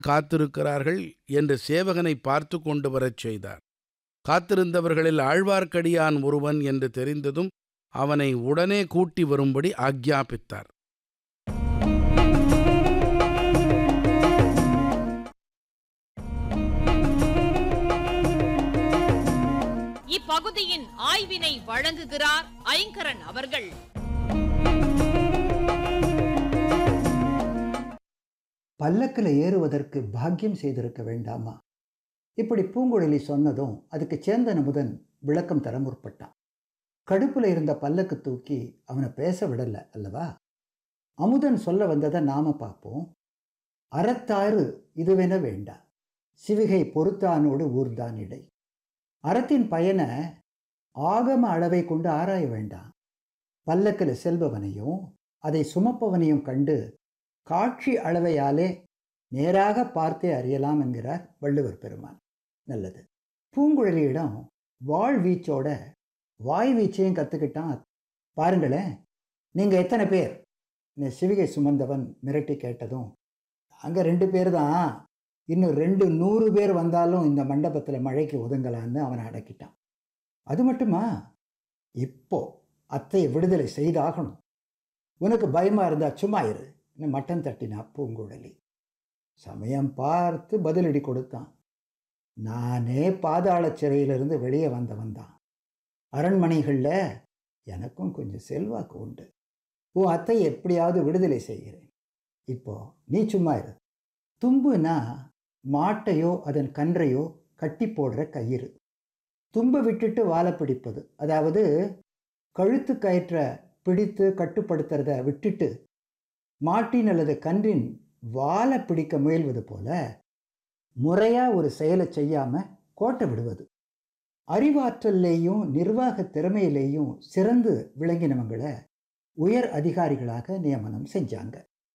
காத்திருக்கிறார்கள் என்று சேவகனை பார்த்து கொண்டு வரச் செய்தார் காத்திருந்தவர்களில் ஆழ்வார்க்கடியான் ஒருவன் என்று தெரிந்ததும் அவனை உடனே கூட்டி வரும்படி ஆக்ஞாபித்தார் இப்பகுதியின் ஆய்வினை வழங்குகிறார் ஐங்கரன் அவர்கள் பல்லக்கில் ஏறுவதற்கு பாக்கியம் செய்திருக்க வேண்டாமா இப்படி பூங்குழலி சொன்னதும் அதுக்கு சேந்தன் அமுதன் விளக்கம் தர முற்பட்டான் கடுப்புல இருந்த பல்லக்கு தூக்கி அவனை பேச விடல அல்லவா அமுதன் சொல்ல வந்ததை நாம பார்ப்போம் அறத்தாறு இதுவென வேண்டா சிவிகை பொறுத்தானோடு ஊர்தான் இடை அறத்தின் பயனை ஆகம அளவை கொண்டு ஆராய வேண்டாம் பல்லக்கில் செல்பவனையும் அதை சுமப்பவனையும் கண்டு காட்சி அளவையாலே நேராக பார்த்தே அறியலாம் என்கிறார் வள்ளுவர் பெருமான் நல்லது பூங்குழலியிடம் வாழ் வீச்சோட வாய் வீச்சையும் கற்றுக்கிட்டான் பாருங்களேன் நீங்கள் எத்தனை பேர் இந்த சிவிகை சுமந்தவன் மிரட்டி கேட்டதும் அங்கே ரெண்டு பேர் தான் இன்னும் ரெண்டு நூறு பேர் வந்தாலும் இந்த மண்டபத்தில் மழைக்கு ஒதுங்கலான்னு அவனை அடக்கிட்டான் அது மட்டுமா இப்போ அத்தையை விடுதலை செய்தாகணும் உனக்கு பயமாக இருந்தால் சும்மா இரு மட்டன் தட்டினா பூங்குழலி சமயம் பார்த்து பதிலடி கொடுத்தான் நானே பாதாள சிறையிலிருந்து வெளியே வந்தவன் தான் அரண்மனைகளில் எனக்கும் கொஞ்சம் செல்வாக்கு உண்டு உன் அத்தை எப்படியாவது விடுதலை செய்கிறேன் இப்போ நீ சும்மா இரு தும்புனா மாட்டையோ அதன் கன்றையோ கட்டி போடுற கயிறு தும்பை விட்டுட்டு வாழை பிடிப்பது அதாவது கழுத்து கயிற்ற பிடித்து கட்டுப்படுத்துறத விட்டுட்டு மாட்டின் அல்லது கன்றின் வாழை பிடிக்க முயல்வது போல முறையா ஒரு செயலை செய்யாம கோட்டை விடுவது அறிவாற்றல்லையும் நிர்வாக திறமையிலேயும் சிறந்து விளங்கினவங்களை உயர் அதிகாரிகளாக நியமனம் செஞ்சாங்க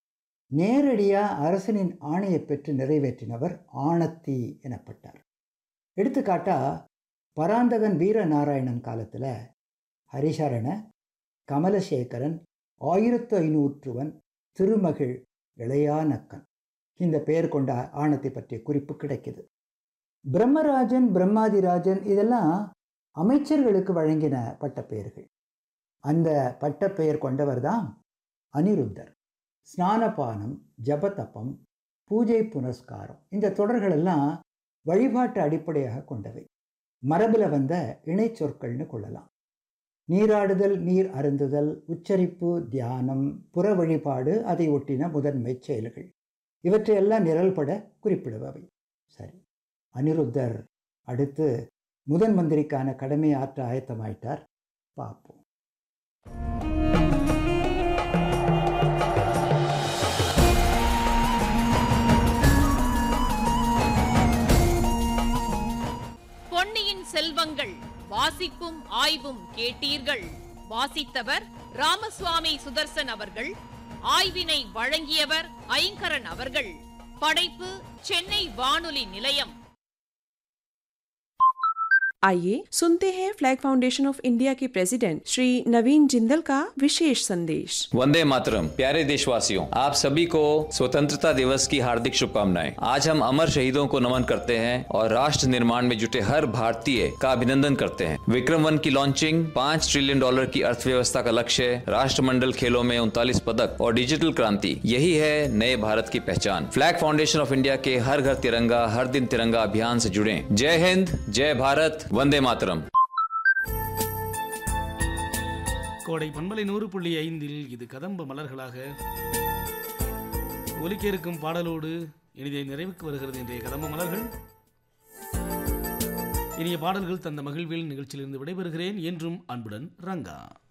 நேரடியா அரசனின் ஆணையை பெற்று நிறைவேற்றினவர் ஆணத்தி எனப்பட்டார் எடுத்துக்காட்டா பராந்தகன் வீரநாராயணன் காலத்தில் ஹரிசரண கமலசேகரன் ஆயிரத்து ஐநூற்றுவன் திருமகிழ் இளையானக்கன் இந்த பெயர் கொண்ட ஆணத்தை பற்றிய குறிப்பு கிடைக்குது பிரம்மராஜன் பிரம்மாதிராஜன் இதெல்லாம் அமைச்சர்களுக்கு வழங்கின பட்டப்பெயர்கள் அந்த பட்டப்பெயர் கொண்டவர் தான் அனிருத்தர் ஸ்நானபானம் ஜபதப்பம் பூஜை புனஸ்காரம் இந்த தொடர்களெல்லாம் வழிபாட்டு அடிப்படையாக கொண்டவை மரபில் வந்த இணை சொற்கள்னு கொள்ளலாம் நீராடுதல் நீர் அருந்துதல் உச்சரிப்பு தியானம் புற வழிபாடு அதை ஒட்டின முதன்மை செயல்கள் இவற்றையெல்லாம் நிரல்பட குறிப்பிடுபவை சரி அனிருத்தர் அடுத்து முதன் மந்திரிக்கான கடமை ஆற்ற ஆயத்தமாயிட்டார் பார்ப்போம் பொன்னியின் செல்வங்கள் வாசிப்பும் ஆய்வும் கேட்டீர்கள் வாசித்தவர் ராமசுவாமி சுதர்சன் அவர்கள் ஆய்வினை வழங்கியவர் ஐங்கரன் அவர்கள் படைப்பு சென்னை வானொலி நிலையம் आइए सुनते हैं फ्लैग फाउंडेशन ऑफ इंडिया के प्रेसिडेंट श्री नवीन जिंदल का विशेष संदेश वंदे मातरम प्यारे देशवासियों आप सभी को स्वतंत्रता दिवस की हार्दिक शुभकामनाएं आज हम अमर शहीदों को नमन करते हैं और राष्ट्र निर्माण में जुटे हर भारतीय का अभिनंदन करते हैं विक्रम वन की लॉन्चिंग पाँच ट्रिलियन डॉलर की अर्थव्यवस्था का लक्ष्य राष्ट्रमंडल खेलों में उनतालीस पदक और डिजिटल क्रांति यही है नए भारत की पहचान फ्लैग फाउंडेशन ऑफ इंडिया के हर घर तिरंगा हर दिन तिरंगा अभियान से जुड़े जय हिंद जय भारत वंदे मातरम கோடை பண்பலை நூறு புள்ளி ஐந்தில் இது கதம்ப மலர்களாக ஒலிக்க இருக்கும் பாடலோடு இனிதை நிறைவுக்கு வருகிறது இன்றைய கதம்ப மலர்கள் இனிய பாடல்கள் தந்த மகிழ்வில் நிகழ்ச்சியிலிருந்து விடைபெறுகிறேன் என்றும் அன்புடன் ரங்கா